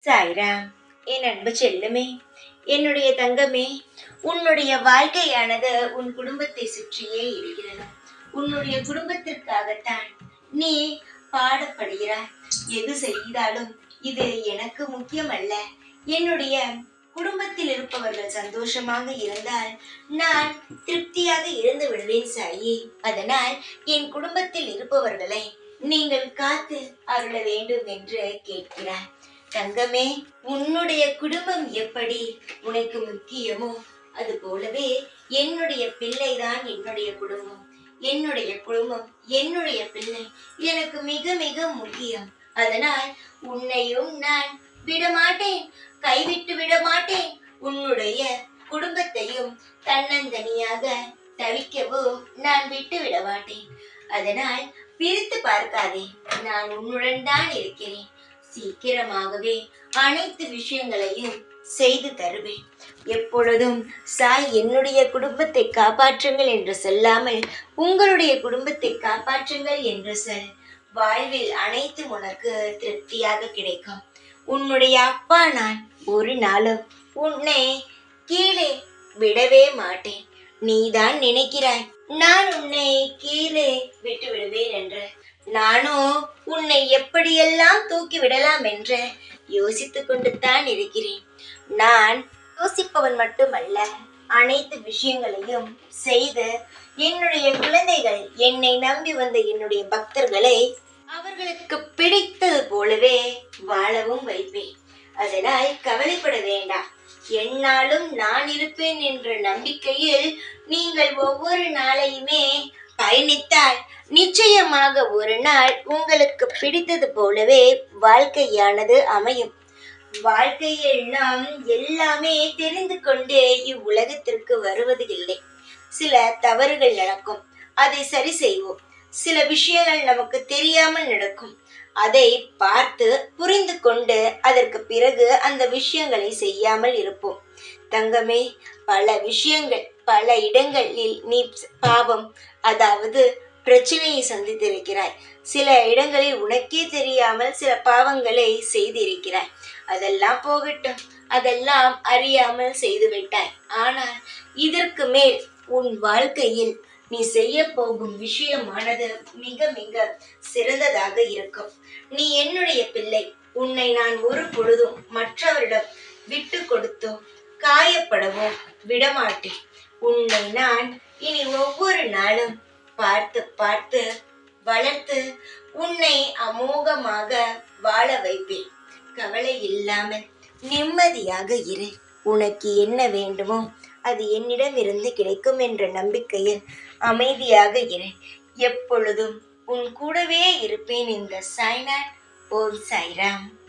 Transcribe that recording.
சாய்ராம் என் அன்பு செல்லுமே என்னுடைய தங்கமே உன்னுடைய வாழ்க்கையானது உன் குடும்பத்தை சுற்றியே இருக்கிறது உன்னுடைய குடும்பத்திற்காகத்தான் நீ பாடப்படுகிறாய் எது செய்தாலும் இது எனக்கு முக்கியமல்ல என்னுடைய குடும்பத்தில் இருப்பவர்கள் சந்தோஷமாக இருந்தால் நான் திருப்தியாக இருந்து விடுவேன் சாயி அதனால் என் குடும்பத்தில் இருப்பவர்களை நீங்கள் காத்து அருள வேண்டும் என்று கேட்கிறார் தங்கமே உன்னுடைய குடும்பம் எப்படி உனக்கு முக்கியமோ அது போலவே என்னுடைய பிள்ளைதான் என்னுடைய குடும்பம் என்னுடைய குடும்பம் என்னுடைய பிள்ளை எனக்கு மிக மிக முக்கியம் அதனால் உன்னையும் நான் விடமாட்டேன் கைவிட்டு விட மாட்டேன் உன்னுடைய குடும்பத்தையும் தன்னந்தனியாக தவிக்கவும் நான் விட்டு விட மாட்டேன் அதனால் பிரித்து பார்க்காதே நான் உன்னுடன் தான் இருக்கிறேன் சீக்கிரமாகவே அனைத்து விஷயங்களையும் செய்து தருவேன் எப்பொழுதும் சாய் என்னுடைய குடும்பத்தை காப்பாற்றுங்கள் என்று சொல்லாமல் உங்களுடைய குடும்பத்தை காப்பாற்றுங்கள் என்று சொல் வாழ்வில் அனைத்தும் உனக்கு திருப்தியாக கிடைக்கும் உன்னுடைய அப்பா நான் ஒரு நாளும் உன்னை கீழே விடவே மாட்டேன் நீதான் நினைக்கிறாய் நான் உன்னை கீழே விட்டு விடுவேன் என்று நானும் உன்னை எப்படியெல்லாம் தூக்கி விடலாம் என்று யோசித்துக் கொண்டு தான் இருக்கிறேன் நான் யோசிப்பவன் மட்டுமல்ல அனைத்து விஷயங்களையும் செய்து என்னுடைய குழந்தைகள் என்னை நம்பி வந்த என்னுடைய பக்தர்களை அவர்களுக்கு பிடித்தது போலவே வாழவும் வைப்பேன் அதனால் கவலைப்பட வேண்டாம் என்னாலும் நான் இருப்பேன் என்ற நம்பிக்கையில் நீங்கள் ஒவ்வொரு நாளையுமே பயணித்தால் நிச்சயமாக ஒரு நாள் உங்களுக்கு பிடித்தது போலவே வாழ்க்கையானது அமையும் வாழ்க்கையில் நாம் எல்லாமே தெரிந்து கொண்டு இவ்வுலகத்திற்கு வருவது இல்லை சில தவறுகள் நடக்கும் அதை சரி செய்வோம் சில விஷயங்கள் நமக்கு தெரியாமல் நடக்கும் அதை பார்த்து புரிந்து கொண்டு அதற்கு பிறகு அந்த விஷயங்களை செய்யாமல் இருப்போம் தங்கமே பல விஷயங்கள் பல இடங்களில் நீ பாவம் அதாவது பிரச்சனையை சந்தித்திருக்கிறாய் சில இடங்களில் உனக்கே தெரியாமல் சில பாவங்களை செய்திருக்கிறாய் அதெல்லாம் போகட்டும் அதெல்லாம் அறியாமல் செய்து விட்டாய் ஆனால் இதற்கு மேல் உன் வாழ்க்கையில் நீ செய்ய போகும் விஷயமானது மிக மிக சிறந்ததாக இருக்கும் நீ என்னுடைய பிள்ளை உன்னை நான் ஒரு பொழுதும் மற்றவரிடம் விட்டு கொடுத்தோ காயப்படவோ விடமாட்டேன் உன்னை நான் இனி ஒவ்வொரு நாளும் பார்த்து பார்த்து வளர்த்து உன்னை அமோகமாக வாழ வைப்பேன் கவலை இல்லாமல் நிம்மதியாக இரு உனக்கு என்ன வேண்டுமோ அது என்னிடமிருந்து கிடைக்கும் என்ற நம்பிக்கையில் அமைதியாக இரு எப்பொழுதும் உன் கூடவே இருப்பேன் இந்த சாய்நாட் ஓம் சாய்ராம்